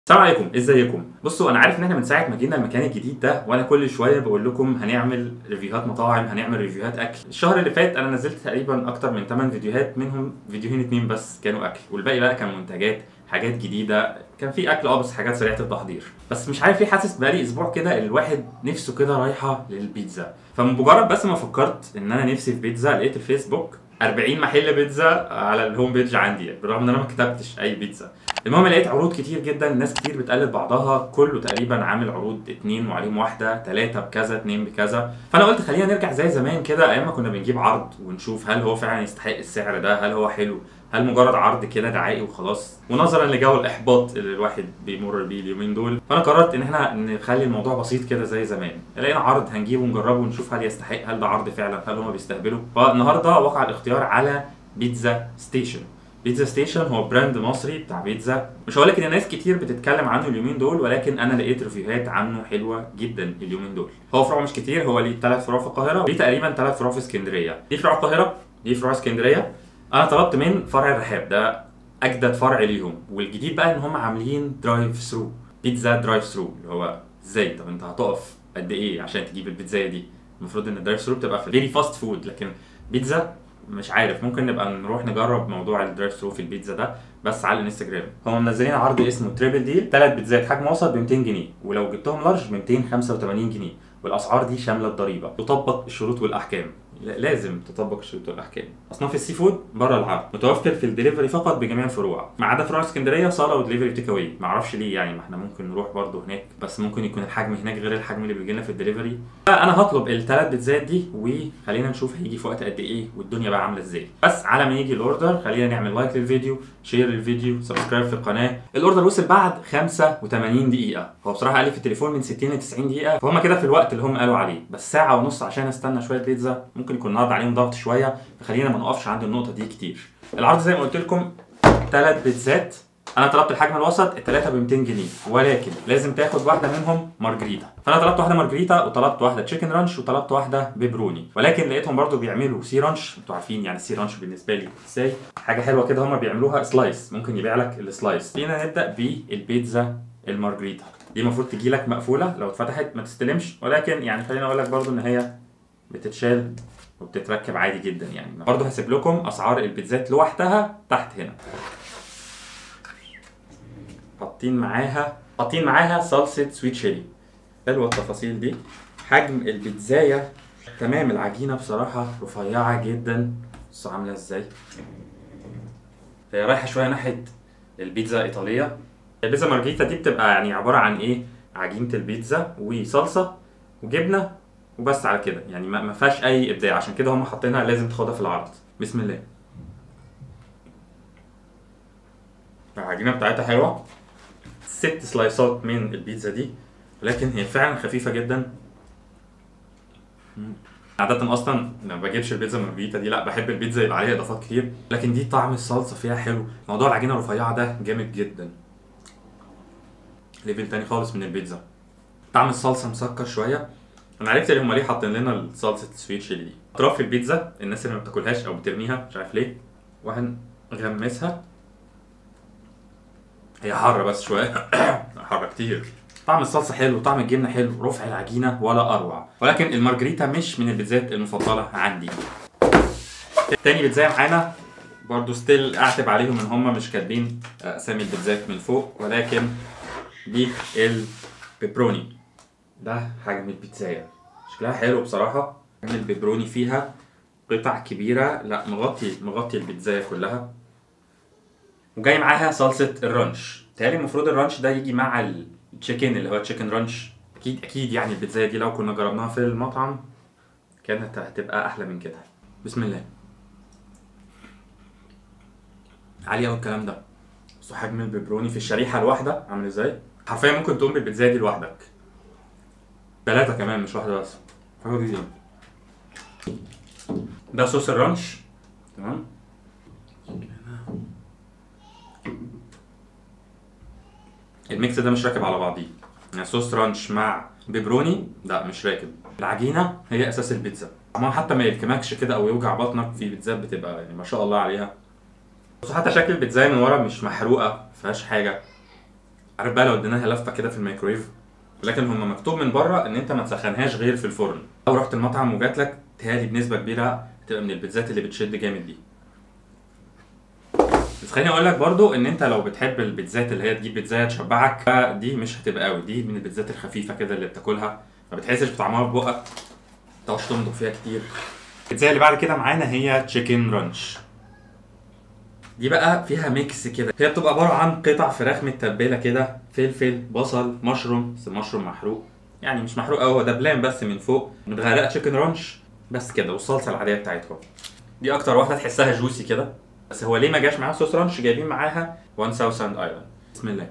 السلام عليكم ازيكم بصوا انا عارف ان احنا من ساعه ما جينا المكان الجديد ده وانا كل شويه بقول لكم هنعمل ريفيوهات مطاعم هنعمل ريفيوهات اكل الشهر اللي فات انا نزلت تقريبا اكتر من 8 فيديوهات منهم فيديوهين اتنين بس كانوا اكل والباقي بقى كان منتجات حاجات جديده كان في اكل اه بس حاجات سريعه التحضير بس مش عارف ليه حاسس بقالي اسبوع كده الواحد نفسه كده رايحه للبيتزا فمجرد بس ما فكرت ان انا نفسي في بيتزا لقيت الفيسبوك 40 محل بيتزا على الهوم بيج عندي بالرغم ان انا ما كتبتش اي بيتزا المهم لقيت عروض كتير جدا ناس كتير بتقلد بعضها كله تقريبا عامل عروض اتنين وعليهم واحده تلاته بكذا اتنين بكذا فانا قلت خلينا نرجع زي زمان كده ايام ما كنا بنجيب عرض ونشوف هل هو فعلا يستحق السعر ده هل هو حلو هل مجرد عرض كده دعائي وخلاص ونظرا لجو الاحباط اللي الواحد بيمر بيه اليومين دول فانا قررت ان احنا نخلي الموضوع بسيط كده زي زمان لقينا عرض هنجيبه ونجربه ونشوف هل يستحق هل ده عرض فعلا هل هما بيستهبلوا فالنهارده وقع الاختيار على بيتزا ستيشن بيتزا ستيشن هو براند مصري بتاع بيتزا مش هقول لك ان ناس كتير بتتكلم عنه اليومين دول ولكن انا لقيت ريفيوهات عنه حلوه جدا اليومين دول هو فروع مش كتير هو ليه ثلاث فروع في القاهره وليه تقريبا ثلاث فروع في اسكندريه ليه فروع القاهره ليه فروع اسكندريه انا طلبت من فرع الرحاب ده اجدد فرع ليهم والجديد بقى ان هم عاملين درايف ثرو بيتزا درايف ثرو اللي هو ازاي طب انت هتقف قد ايه عشان تجيب البيتزا دي المفروض ان الدرايف ثرو بتبقى في فيري فاست فود لكن بيتزا مش عارف ممكن نبقى نروح نجرب موضوع الدرايف ثرو في البيتزا ده بس على الانستجرام هم منزلين عرض اسمه تريبل ديل ثلاث بيتزات حجم وسط ب 200 جنيه ولو جبتهم لارج ب 285 جنيه والاسعار دي شامله الضريبه تطبق الشروط والاحكام لا- لازم تطبق الشروط والاحكام اصناف السي فود بره العرض متوفر في الدليفري فقط بجميع الفروع ما عدا فروع اسكندريه صاله ودليفري تيك اواي ما اعرفش ليه يعني ما احنا ممكن نروح برضه هناك بس ممكن يكون الحجم هناك غير الحجم اللي بيجي لنا في الدليفري انا هطلب الثلاث بيتزات دي وخلينا نشوف هيجي في وقت قد ايه والدنيا بقى عامله ازاي بس على ما يجي الاوردر خلينا نعمل لايك للفيديو شير للفيديو سبسكرايب في القناه الاوردر وصل بعد 85 دقيقه هو بصراحه قال لي في التليفون من 60 ل 90 دقيقه فهم كده في الوقت اللي هم قالوا عليه بس ساعه ونص عشان استنى شويه بيتزا ممكن يكون النهارده عليهم ضغط شويه فخلينا ما نقفش عند النقطه دي كتير العرض زي ما قلت لكم ثلاث بيتزات انا طلبت الحجم الوسط الثلاثه ب 200 جنيه ولكن لازم تاخد واحده منهم مارجريتا فانا طلبت واحده مارجريتا وطلبت واحده تشيكن رانش وطلبت واحده بيبروني ولكن لقيتهم برضو بيعملوا سي رانش انتوا عارفين يعني السي رانش بالنسبه لي ازاي حاجه حلوه كده هم بيعملوها سلايس ممكن يبيع لك السلايس خلينا نبدا بالبيتزا المارجريتا دي المفروض تجي لك مقفوله لو اتفتحت ما تستلمش ولكن يعني خليني اقول لك برضو ان هي بتتشال وبتتركب عادي جدا يعني برضو هسيب لكم اسعار البيتزات لوحدها تحت هنا حاطين معاها حاطين معاها صلصه سويت شيلي حلوه التفاصيل دي حجم البيتزايه تمام العجينه بصراحه رفيعه جدا بص عامله ازاي هي رايحه شويه ناحيه البيتزا ايطاليه البيتزا مارجريتا دي بتبقى يعني عباره عن ايه عجينه البيتزا وصلصه وجبنه وبس على كده يعني ما ما فيهاش اي ابداع عشان كده هم حاطينها لازم تاخدها في العرض بسم الله العجينه بتاعتها حلوه ست سلايسات من البيتزا دي ولكن هي فعلا خفيفه جدا مم. عادة اصلا ما بجيبش البيتزا مارجريتا دي لا بحب البيتزا يبقى عليها اضافات كتير لكن دي طعم الصلصه فيها حلو موضوع العجينه الرفيعه ده جامد جدا ليفل تاني خالص من البيتزا طعم الصلصه مسكر شويه انا عرفت ليه هم ليه حاطين لنا صلصه السويت شيلي دي اطراف البيتزا الناس اللي ما بتاكلهاش او بترميها مش عارف ليه وهنغمسها هي حارة بس شوية حارة كتير طعم الصلصة حلو طعم الجبنة حلو رفع العجينة ولا أروع ولكن المارجريتا مش من البيتزات المفضلة عندي تاني بيتزاية معانا برضو ستيل اعتب عليهم ان هم مش كاتبين اسامي البيتزات من فوق ولكن دي البيبروني ده حجم البيتزاية شكلها حلو بصراحة حجم البيبروني فيها قطع كبيرة لا مغطي مغطي البيتزاية كلها وجاي معاها صلصه الرانش تهيألي المفروض الرانش ده يجي مع التشيكن اللي هو تشيكن رانش اكيد اكيد يعني البيتزا دي لو كنا جربناها في المطعم كانت هتبقى احلى من كده بسم الله عالي قوي الكلام ده بصوا حجم البيبروني في الشريحه الواحده عامل ازاي حرفيا ممكن تقوم بالبيتزا دي لوحدك ثلاثه كمان مش واحده بس حاجه جديده ده صوص الرانش تمام الميكس ده مش راكب على بعضيه يعني صوص رانش مع بيبروني لا مش راكب العجينه هي اساس البيتزا ما حتى ما يلكمكش كده او يوجع بطنك في بيتزات بتبقى يعني ما شاء الله عليها بس حتى شكل البيتزا من ورا مش محروقه ما فيهاش حاجه عارف بقى لو اديناها لفه كده في الميكرويف لكن هم مكتوب من بره ان انت ما تسخنهاش غير في الفرن لو رحت المطعم وجات لك تهيألي بنسبه كبيره هتبقى من البيتزات اللي بتشد جامد دي بس خليني اقول لك برضو ان انت لو بتحب البيتزات اللي هي تجيب بيتزايه تشبعك فدي مش هتبقى قوي دي من البيتزات الخفيفه كده اللي بتاكلها ما بتحسش بطعمها في بقك ما تقعدش تمضغ فيها كتير البيتزا اللي بعد كده معانا هي تشيكن رانش دي بقى فيها ميكس كده هي بتبقى عباره عن قطع فراخ متبله كده فلفل بصل مشروم بس مشروم محروق يعني مش محروق قوي هو دبلان بس من فوق متغرقه تشيكن رانش بس كده والصلصه العاديه بتاعتهم دي اكتر واحده تحسها جوسي كده بس هو ليه ما جاش معاها صوص رانش جايبين معاها 1000 ايلاند بسم الله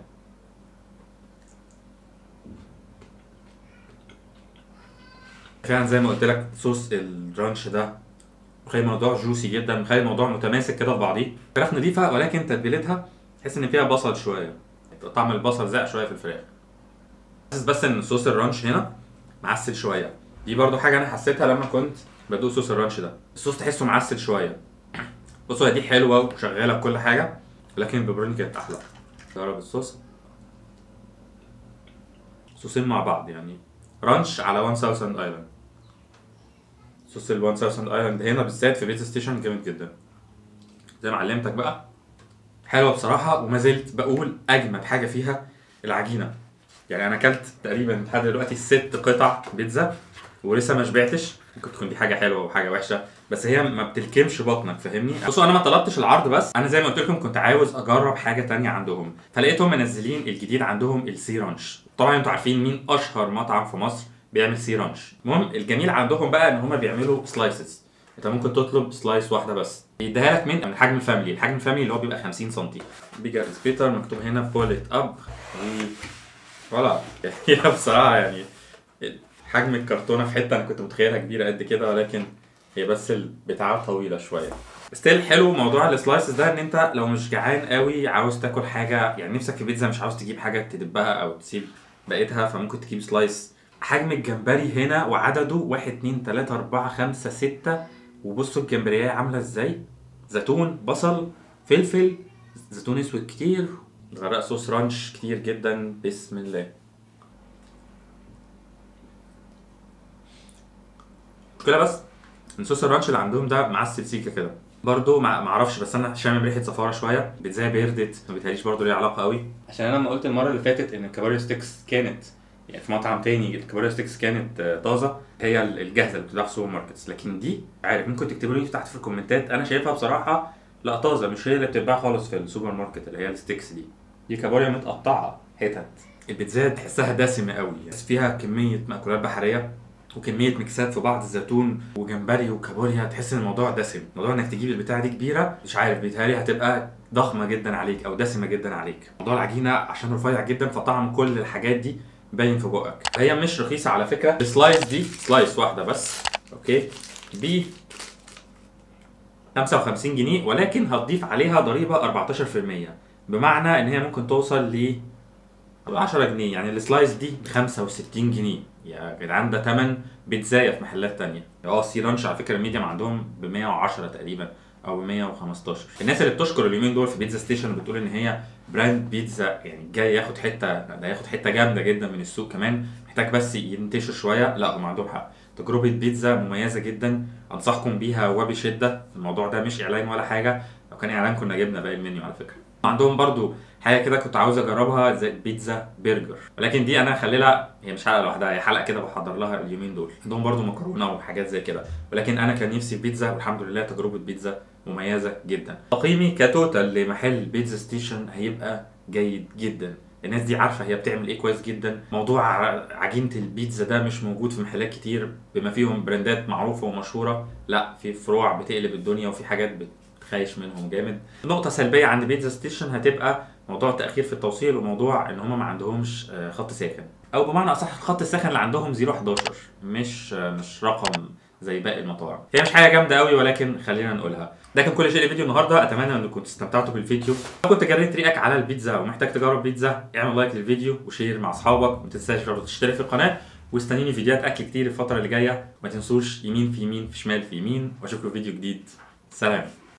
فعلا زي ما قلت لك صوص الرانش ده مخلي الموضوع جوسي جدا مخلي الموضوع متماسك كده في بعضيه فراخ نظيفه ولكن تتبيلتها تحس ان فيها بصل شويه طعم البصل زق شويه في الفراخ حاسس بس ان صوص الرانش هنا معسل شويه دي برضو حاجه انا حسيتها لما كنت بدوق صوص الرانش ده الصوص تحسه معسل شويه بصوا هي دي حلوه وشغاله بكل حاجه لكن البيبروني كانت احلى جرب الصوص صوصين مع بعض يعني رانش على 1000 ايلاند صوص ال 1000 ايلاند هنا بالذات في بيتزا ستيشن جامد جدا زي ما علمتك بقى حلوه بصراحه وما زلت بقول اجمد حاجه فيها العجينه يعني انا اكلت تقريبا لحد دلوقتي ست قطع بيتزا ولسه ما شبعتش ممكن تكون دي حاجه حلوه وحاجه وحشه بس هي ما بتلكمش بطنك فاهمني بصوا انا ما طلبتش العرض بس انا زي ما قلت لكم كنت عاوز اجرب حاجه تانية عندهم فلقيتهم منزلين الجديد عندهم السي رانش طبعا انتوا عارفين مين اشهر مطعم في مصر بيعمل سي رانش المهم الجميل عندهم بقى ان هم بيعملوا سلايسز انت ممكن تطلب سلايس واحده بس بيديها لك من من حجم الفاميلي الحجم الفاميلي اللي هو بيبقى 50 سم بيجر سبيتر مكتوب هنا بوليت اب ولا هي بصراحه يعني حجم الكرتونه في حته انا كنت متخيلها كبيره قد كده ولكن هي بس البتاعه طويله شويه ستيل حلو موضوع السلايسز ده ان انت لو مش جعان قوي عاوز تاكل حاجه يعني نفسك في بيتزا مش عاوز تجيب حاجه تدبها او تسيب بقيتها فممكن تجيب سلايس حجم الجمبري هنا وعدده 1 2 3 4 5 6 وبصوا الجمبريه عامله ازاي زيتون بصل فلفل زيتون اسود كتير غرق صوص رانش كتير جدا بسم الله المشكله بس ان صوص الرانش اللي عندهم ده معسل سيكه كده برضه ما معرفش بس انا شامم ريحه زفاره شويه بيتزا بيردت ما بيتهيأليش برضه ليها علاقه قوي عشان انا لما قلت المره اللي فاتت ان الكاباريو ستيكس كانت يعني في مطعم تاني الكاباريو ستيكس كانت آه، طازه هي الجاهزه اللي بتتباع في السوبر ماركتس لكن دي عارف ممكن تكتبوا لي تحت في الكومنتات انا شايفها بصراحه لا طازه مش هي اللي بتتباع خالص في السوبر ماركت اللي هي الستيكس دي دي كابوريا متقطعه حتت البيتزا تحسها دسمه قوي بس فيها كميه مأكولات بحريه وكميه ميكسات في بعض الزيتون وجمبري وكابوريا تحس ان الموضوع دسم موضوع انك تجيب البتاعه دي كبيره مش عارف بيتهيألي هتبقى ضخمه جدا عليك او دسمه جدا عليك موضوع العجينه عشان رفيع جدا فطعم كل الحاجات دي باين في بقك هي مش رخيصه على فكره السلايس دي سلايس واحده بس اوكي ب 55 جنيه ولكن هتضيف عليها ضريبه 14% بمعنى ان هي ممكن توصل ل 10 جنيه يعني السلايس دي ب 65 جنيه يا جدعان ده تمن بيتزايه في محلات تانية اه سي رانش على فكره الميديم عندهم ب 110 تقريبا او ب 115 الناس اللي بتشكر اليومين دول في بيتزا ستيشن بتقول ان هي براند بيتزا يعني جاي ياخد حته ده ياخد حته جامده جدا من السوق كمان محتاج بس ينتشر شويه لا هم عندهم حق تجربه بيتزا مميزه جدا انصحكم بيها وبشده الموضوع ده مش اعلان ولا حاجه لو كان اعلان كنا جبنا باقي المنيو على فكره عندهم برضو حاجه كده كنت عاوز اجربها زي بيتزا برجر ولكن دي انا هخليها هي مش حلقه لوحدها هي حلقه كده بحضر لها اليومين دول عندهم برضو مكرونه وحاجات زي كده ولكن انا كان نفسي في بيتزا والحمد لله تجربه بيتزا مميزه جدا تقييمي كتوتال لمحل بيتزا ستيشن هيبقى جيد جدا الناس دي عارفه هي بتعمل ايه كويس جدا موضوع ع- عجينه البيتزا ده مش موجود في محلات كتير بما فيهم براندات معروفه ومشهوره لا في فروع بتقلب الدنيا وفي حاجات بتخايش منهم جامد نقطه سلبيه عند بيتزا ستيشن هتبقى موضوع التاخير في التوصيل وموضوع ان هم ما عندهمش آه، خط ساخن او بمعنى اصح الخط الساخن اللي عندهم 011 مش آه، مش رقم زي باقي المطاعم هي مش حاجه جامده قوي ولكن خلينا نقولها ده كان كل شيء لفيديو النهارده اتمنى انكم استمتعتوا بالفيديو لو كنت جريت ريقك على البيتزا ومحتاج تجرب بيتزا اعمل لايك للفيديو وشير مع اصحابك وما تنساش برضه تشترك في القناه واستنيني فيديوهات اكل كتير الفتره اللي جايه ما تنسوش يمين في يمين في شمال في يمين واشوفكم في فيديو جديد سلام